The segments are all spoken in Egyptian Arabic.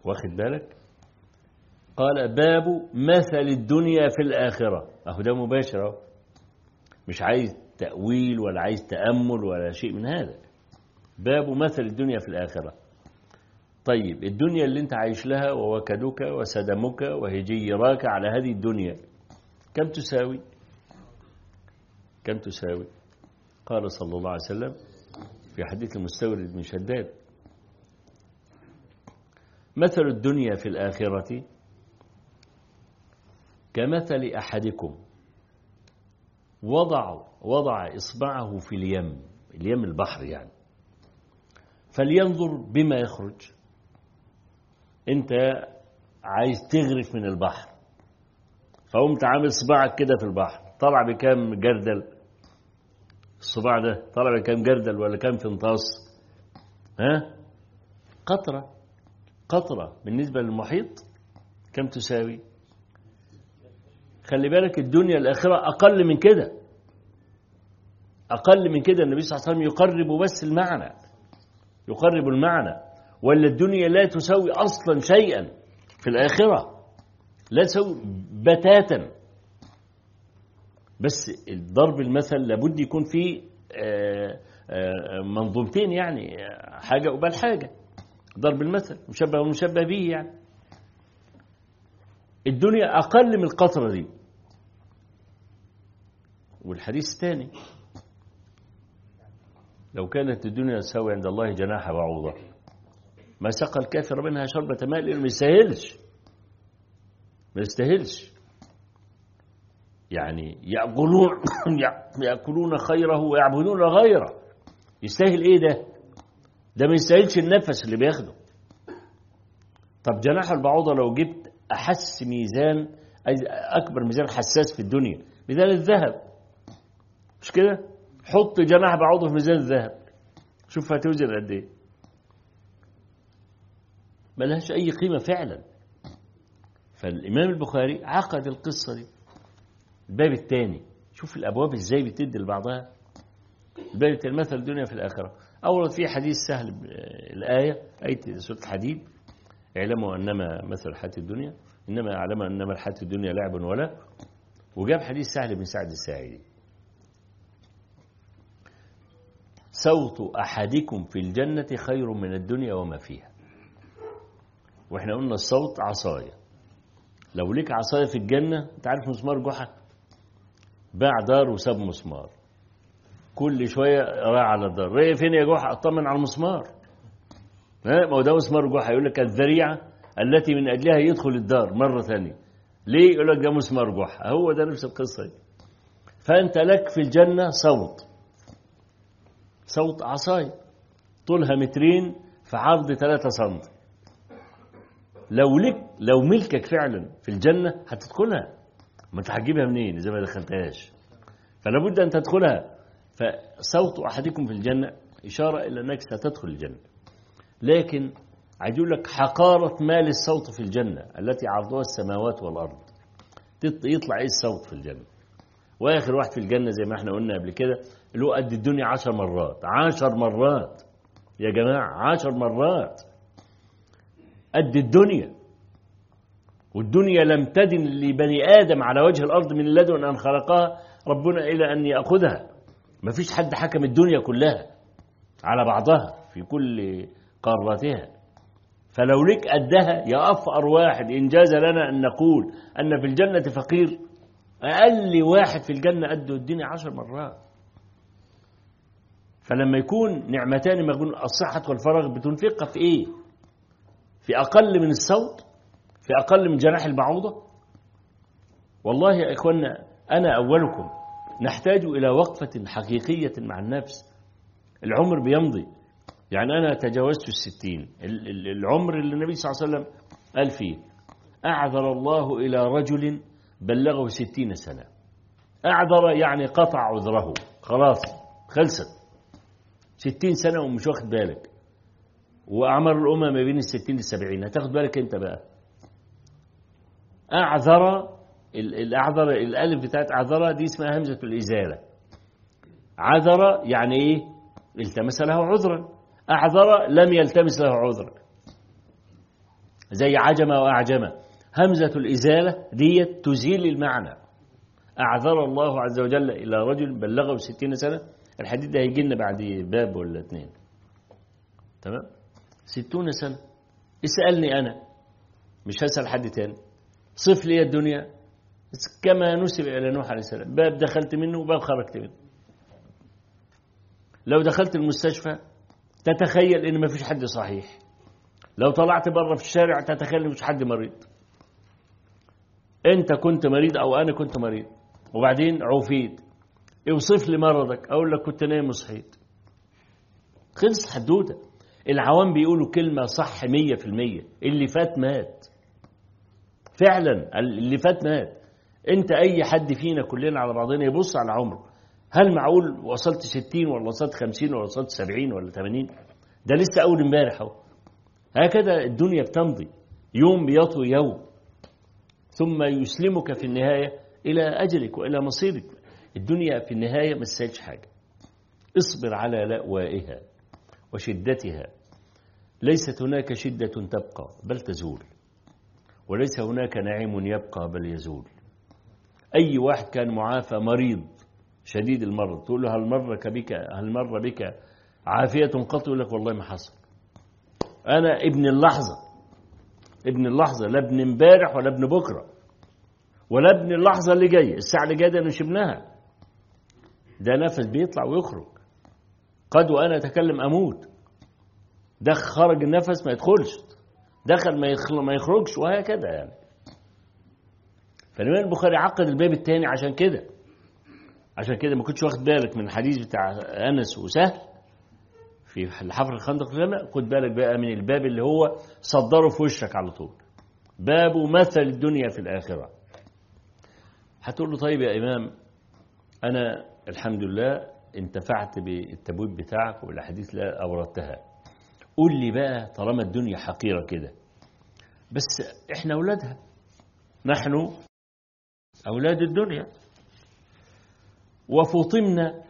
واخد بالك قال باب مثل الدنيا في الآخرة أهو ده مباشر أهو مش عايز تأويل ولا عايز تأمل ولا شيء من هذا باب مثل الدنيا في الآخرة طيب الدنيا اللي انت عايش لها ووكدك وسدمك وهجيراك على هذه الدنيا كم تساوي كم تساوي قال صلى الله عليه وسلم في حديث المستورد بن شداد مثل الدنيا في الآخرة كمثل أحدكم وضع وضع إصبعه في اليم اليم البحر يعني فلينظر بما يخرج أنت عايز تغرف من البحر فقمت عامل صباعك كده في البحر طلع بكام جردل الصباع ده طلع بكام جردل ولا كام فنطاس ها قطرة قطرة بالنسبة للمحيط كم تساوي خلي بالك الدنيا الآخرة أقل من كده أقل من كده النبي صلى الله عليه وسلم يقرب بس المعنى يقرب المعنى ولا الدنيا لا تساوي أصلا شيئا في الآخرة لا تساوي بتاتا بس ضرب المثل لابد يكون فيه منظومتين يعني حاجة قبال حاجة ضرب المثل مشبه ومشبه به يعني الدنيا أقل من القطرة دي والحديث الثاني لو كانت الدنيا تساوي عند الله جناح بعوضة ما سقى الكافر منها شربة ماء لأنه ما يستاهلش ما يستاهلش يعني يأكلون يأكلون خيره ويعبدون غيره يستاهل ايه ده ده ما يستاهلش النفس اللي بياخده طب جناح البعوضة لو جبت أحس ميزان أكبر ميزان حساس في الدنيا ميزان الذهب مش كده حط جناح بعوضة في ميزان الذهب شوف هتوزن قد ايه ملهاش أي قيمة فعلا فالإمام البخاري عقد القصة دي الباب الثاني شوف الأبواب إزاي بتدي لبعضها الباب الثاني مثل الدنيا في الآخرة أورد فيه حديث سهل الآية آية سورة الحديد اعلموا أنما مثل الحياة الدنيا إنما اعلموا أنما الحياة الدنيا لعب ولا وجاب حديث سهل بن سعد الساعدي صوت أحدكم في الجنة خير من الدنيا وما فيها واحنا قلنا الصوت عصاية لو ليك عصاية في الجنة انت عارف مسمار جحا باع دار وساب مسمار كل شوية راح على الدار رايح فين يا جحا اطمن على المسمار ما هو ده مسمار جحا يقول لك الذريعة التي من أجلها يدخل الدار مرة ثانية ليه يقول لك ده مسمار جحا هو ده نفس القصة دي فأنت لك في الجنة صوت صوت عصاية طولها مترين في عرض 3 سم لو لك لو ملكك فعلا في الجنة هتدخلها ما انت هتجيبها منين إذا ما دخلتهاش فلا بد أن تدخلها فصوت أحدكم في الجنة إشارة إلى أنك ستدخل الجنة لكن عايز يقول لك حقارة مال الصوت في الجنة التي عرضها السماوات والأرض يطلع إيه الصوت في الجنة وآخر واحد في الجنة زي ما احنا قلنا قبل كده اللي هو قد الدنيا عشر مرات عشر مرات يا جماعة عشر مرات قد الدنيا والدنيا لم تدن لبني آدم على وجه الأرض من لدن أن خلقها ربنا إلى أن يأخذها ما فيش حد حكم الدنيا كلها على بعضها في كل قاراتها فلو لك قدها يا أفقر واحد إن جاز لنا أن نقول أن في الجنة فقير أقل واحد في الجنة قد الدنيا عشر مرات فلما يكون نعمتان ما يكون الصحة والفراغ بتنفقها في إيه في أقل من الصوت في أقل من جناح البعوضة والله يا إخوانا أنا أولكم نحتاج إلى وقفة حقيقية مع النفس العمر بيمضي يعني أنا تجاوزت الستين العمر اللي النبي صلى الله عليه وسلم قال فيه أعذر الله إلى رجل بلغه ستين سنة أعذر يعني قطع عذره خلاص خلصت ستين سنة ومش واخد بالك وأعمار الأمة ما بين الستين للسبعين هتاخد بالك أنت بقى أعذر الأعذر الألف بتاعت أعذر دي اسمها همزة الإزالة عذر يعني إيه التمس له عذرا أعذر لم يلتمس له عذر زي عجمة وأعجمة همزة الإزالة دي تزيل المعنى أعذر الله عز وجل إلى رجل بلغه ستين سنة الحديث ده هيجي لنا بعد باب ولا اتنين تمام ستون سنة اسألني أنا مش هسأل حد تاني صف لي الدنيا كما نسب إلى نوح عليه السلام باب دخلت منه وباب خرجت منه لو دخلت المستشفى تتخيل ان ما فيش حد صحيح لو طلعت بره في الشارع تتخيل ان مفيش حد مريض انت كنت مريض او انا كنت مريض وبعدين عوفيت اوصف لي مرضك اقول لك كنت نايم وصحيت خلص حدوته العوام بيقولوا كلمة صح مية في المية اللي فات مات فعلا اللي فات مات انت اي حد فينا كلنا على بعضنا يبص على عمره هل معقول وصلت 60 ولا وصلت 50 ولا وصلت 70 ولا 80 ده لسه اول امبارح اهو هكذا الدنيا بتمضي يوم بيطوي يوم ثم يسلمك في النهاية إلى أجلك وإلى مصيرك الدنيا في النهاية ما تسالش حاجة اصبر على لأوائها وشدتها ليست هناك شدة تبقى بل تزول وليس هناك نعيم يبقى بل يزول أي واحد كان معافى مريض شديد المرض تقول له هل مر بك هل مر بك عافية قط يقول لك والله ما حصل أنا ابن اللحظة ابن اللحظة لا ابن امبارح ولا ابن بكرة ولا ابن اللحظة اللي جاية الساعة اللي جاية ده شبناها ده نفس بيطلع ويخرج قد وأنا أتكلم أموت ده خرج النفس ما يدخلش دخل ما ما يخرجش وهكذا يعني فالإمام البخاري عقد الباب الثاني عشان كده عشان كده ما كنتش واخد بالك من الحديث بتاع أنس وسهل في الحفر الخندق لما خد بالك بقى من الباب اللي هو صدره في وشك على طول باب مثل الدنيا في الآخرة هتقول له طيب يا إمام أنا الحمد لله انتفعت بالتبويب بتاعك وبالأحاديث اللي أوردتها قول لي بقى طالما الدنيا حقيرة كده بس احنا أولادها نحن أولاد الدنيا وفطمنا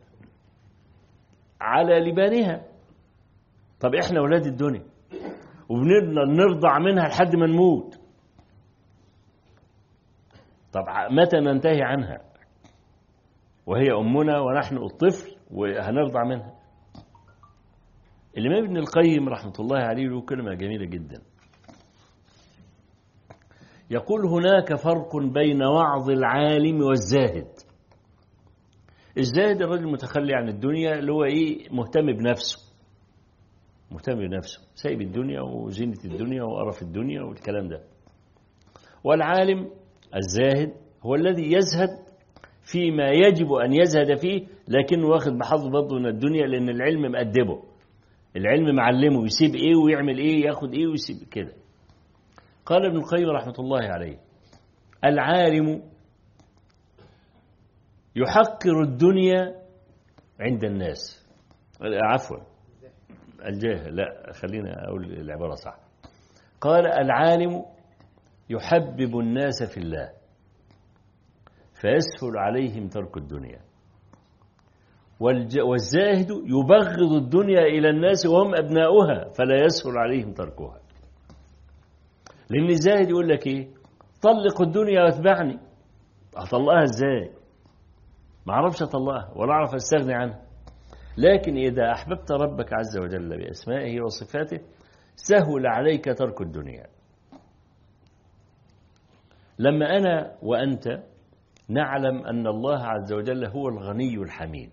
على لبانها طب احنا أولاد الدنيا وبنرضع منها لحد ما نموت طب متى ننتهي عنها وهي أمنا ونحن الطفل وهنرضع منها الإمام ابن القيم رحمة الله عليه له كلمة جميلة جدا يقول هناك فرق بين وعظ العالم والزاهد الزاهد الرجل المتخلي عن الدنيا اللي هو ايه مهتم بنفسه مهتم بنفسه سايب الدنيا وزينة الدنيا وقرف الدنيا والكلام ده والعالم الزاهد هو الذي يزهد فيما يجب أن يزهد فيه لكنه واخد بحظ برضه من الدنيا لأن العلم مأدبه العلم معلمه يسيب إيه ويعمل إيه ياخد إيه ويسيب كده قال ابن القيم رحمة الله عليه العالم يحقر الدنيا عند الناس عفوا الجاهل لا خلينا أقول العبارة صح قال العالم يحبب الناس في الله فيسهل عليهم ترك الدنيا والزاهد يبغض الدنيا إلى الناس وهم أبناؤها فلا يسهل عليهم تركها لأن الزاهد يقول لك إيه طلق الدنيا واتبعني أطلقها إزاي ما أعرفش أطلقها ولا أعرف أستغني عنها لكن إذا أحببت ربك عز وجل بأسمائه وصفاته سهل عليك ترك الدنيا لما أنا وأنت نعلم أن الله عز وجل هو الغني الحميد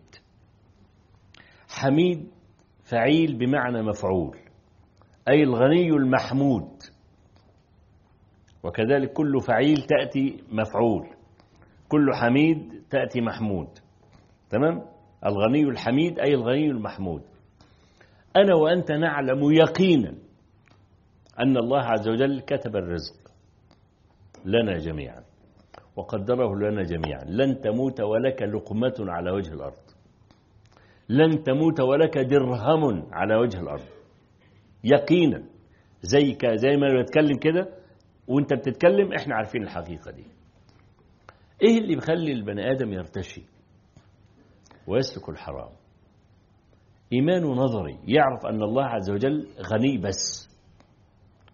حميد فعيل بمعنى مفعول أي الغني المحمود وكذلك كل فعيل تأتي مفعول كل حميد تأتي محمود تمام الغني الحميد أي الغني المحمود أنا وأنت نعلم يقينا أن الله عز وجل كتب الرزق لنا جميعا وقدره لنا جميعا لن تموت ولك لقمة على وجه الأرض لن تموت ولك درهم على وجه الأرض يقينا زي زي ما بتكلم كده وانت بتتكلم احنا عارفين الحقيقة دي ايه اللي بيخلي البني آدم يرتشي ويسلك الحرام إيمان نظري يعرف أن الله عز وجل غني بس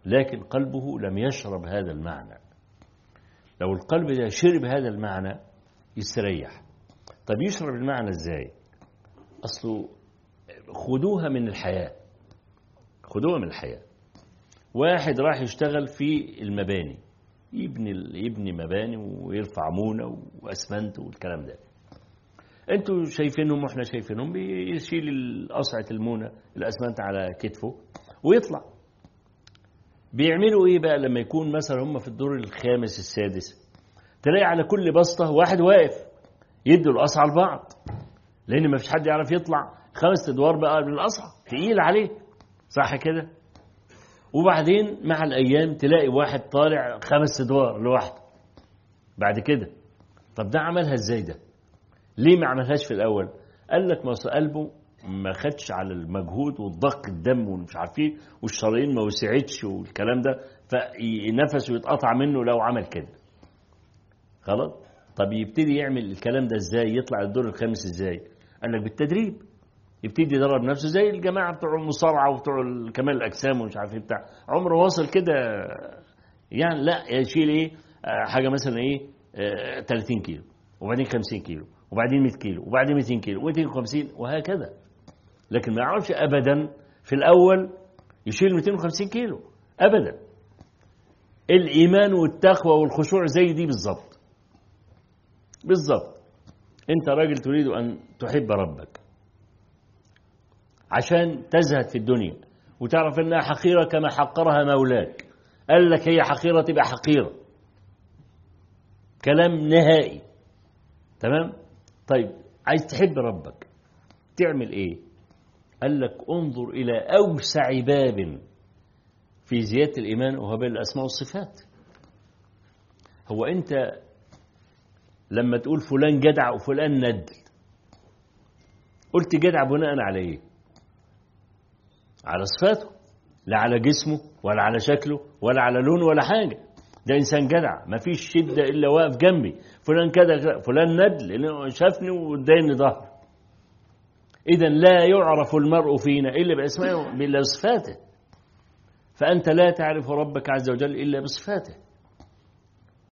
لكن قلبه لم يشرب هذا المعنى لو القلب ده شرب هذا المعنى يستريح طب يشرب المعنى ازاي اصله خدوها من الحياة خدوها من الحياة واحد راح يشتغل في المباني يبني يبني مباني ويرفع مونه واسمنت والكلام ده انتوا شايفينهم واحنا شايفينهم بيشيل قصعة المونة الاسمنت على كتفه ويطلع بيعملوا ايه بقى لما يكون مثلا هم في الدور الخامس السادس تلاقي على كل بسطة واحد واقف يدوا القصعة لبعض لان ما فيش حد يعرف يطلع خمس ادوار بقى من القصعة تقيل عليه صح كده وبعدين مع الايام تلاقي واحد طالع خمس ادوار لوحده بعد كده طب ده عملها ازاي ده ليه ما عملهاش في الاول قال لك ما قلبه ما خدش على المجهود والضغط الدم ومش عارف ايه والشرايين ما وسعتش والكلام ده فنفسه يتقطع منه لو عمل كده خلاص طب يبتدي يعمل الكلام ده ازاي يطلع الدور الخامس ازاي قال لك بالتدريب يبتدي يدرب نفسه زي الجماعه بتوع المصارعه وبتوع كمال الاجسام ومش عارف ايه بتاع عمره وصل كده يعني لا يشيل ايه حاجه مثلا ايه 30 كيلو وبعدين 50 كيلو وبعدين 100 كيلو وبعدين 200 كيلو و250 وهكذا لكن ما يعرفش ابدا في الاول يشيل 250 كيلو ابدا الايمان والتقوى والخشوع زي دي بالظبط بالظبط انت راجل تريد ان تحب ربك عشان تزهد في الدنيا وتعرف انها حقيره كما حقرها مولاك قال لك هي حقيره تبقى حقيره كلام نهائي تمام طيب عايز تحب ربك تعمل ايه قال لك انظر الى اوسع باب في زياده الايمان وهو بين الاسماء والصفات هو انت لما تقول فلان جدع وفلان ندل قلت جدع بناء على ايه على صفاته لا على جسمه ولا على شكله ولا على لونه ولا حاجة ده إنسان جدع ما فيش شدة إلا واقف جنبي فلان كذا فلان ندل لأنه شافني واداني ظهر إذا لا يعرف المرء فينا إلا بأسمائه إلا بصفاته فأنت لا تعرف ربك عز وجل إلا بصفاته